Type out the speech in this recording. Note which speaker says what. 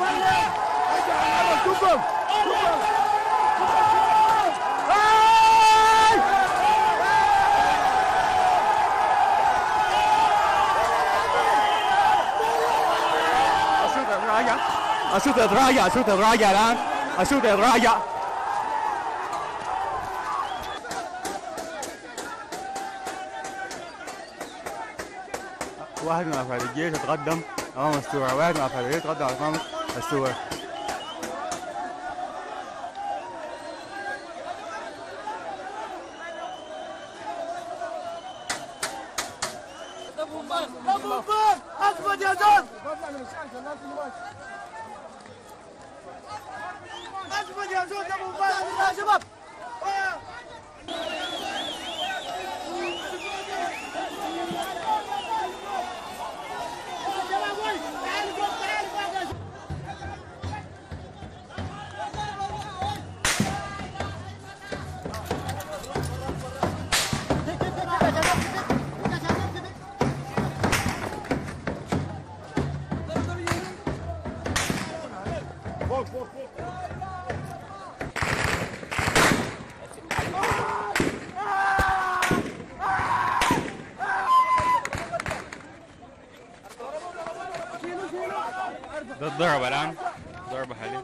Speaker 1: الشوط الرابع الشوط الرابع الشوط الرابع الان الشوط الرابع واحد من افراد الجيش تقدم امام السورة واحد من افراد الجيش تقدم امام السورة
Speaker 2: اثبت يا زول اثبت يا زول ابو مبارك يا شباب
Speaker 1: ده الضرب الان ضربة حاليا